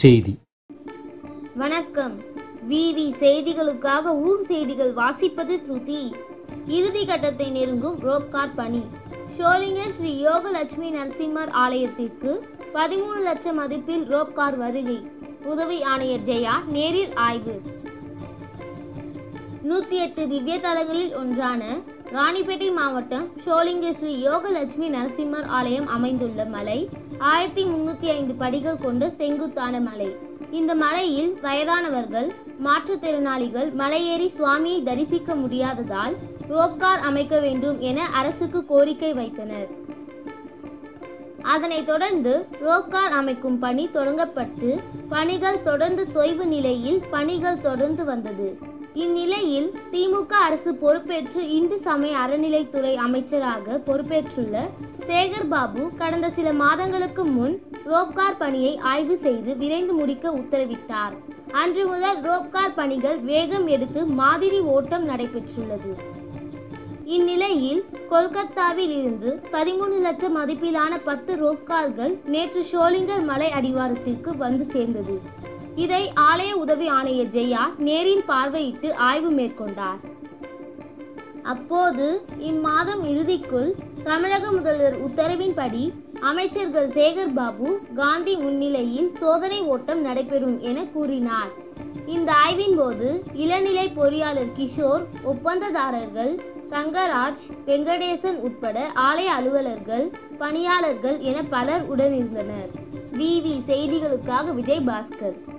செய்தி வணக்கம் விவி செய்திகளுக்காக ஊர் செய்திகள் வாசிப்பது த்ருதி இறுதி கட்டத்தை நெருங்கும் ரோப்கார் பணி ஷோலிங்கர் ஸ்ரீ யோகலட்சுமி நரசிம்மர் ஆலயத்திற்கு பதிமூணு லட்சம் மதிப்பில் ரோப்கார் வருகை உதவி ஆணையர் ஜெயா நேரில் ஆய்வு நூத்தி எட்டு திவ்ய தலங்களில் ஒன்றான ராணிப்பேட்டை மாவட்டம் ஷோலிங்கர் ஸ்ரீ யோகலட்சுமி நரசிம்மர் ஆலயம் அமைந்துள்ள மலை ஆயிரத்தி முன்னூத்தி ஐந்து படிகள் கொண்ட செங்குத்தான மலை இந்த மலையில் வயதானவர்கள் மாற்றுத்திறனாளிகள் மலையேறி சுவாமியை தரிசிக்க முடியாததால் ரோப்கார் அமைக்க வேண்டும் என அரசுக்கு கோரிக்கை வைத்தனர் அதனைத் தொடர்ந்து ரோப்கார் அமைக்கும் பணி தொடங்கப்பட்டு பணிகள் தொடர்ந்து தொய்வு நிலையில் பணிகள் தொடர்ந்து வந்தது இந்நிலையில் திமுக அரசு பொறுப்பேற்று இந்து சமய அறநிலைத்துறை அமைச்சராக பொறுப்பேற்றுள்ள சேகர் பாபு கடந்த சில மாதங்களுக்கு முன் ரோப்கார் பணியை ஆய்வு செய்து விரைந்து முடிக்க உத்தரவிட்டார் அன்று முதல் ரோப்கார் பணிகள் வேகம் எடுத்து மாதிரி ஓட்டம் நடைபெற்றுள்ளது இந்நிலையில் கொல்கத்தாவில் இருந்து பதிமூணு லட்சம் மதிப்பிலான பத்து ரோப்கார்கள் நேற்று ஷோலிங்கர் மலை அடிவாரத்திற்கு வந்து சேர்ந்தது இதை ஆலய உதவி ஆணையர் ஜெயா நேரில் பார்வையிட்டு ஆய்வு மேற்கொண்டார் அப்போது இம்மாதம் இறுதிக்குள் தமிழக முதல்வர் உத்தரவின்படி அமைச்சர்கள் சேகர் பாபு காந்தி முன்னிலையில் சோதனை ஓட்டம் நடைபெறும் என கூறினார் இந்த ஆய்வின் போது இளநிலை பொறியாளர் கிஷோர் ஒப்பந்ததாரர்கள் தங்கராஜ் வெங்கடேசன் உட்பட ஆலய அலுவலர்கள் பணியாளர்கள் என பலர் உடனிருந்தனர் விவி செய்திகளுக்காக விஜய் பாஸ்கர்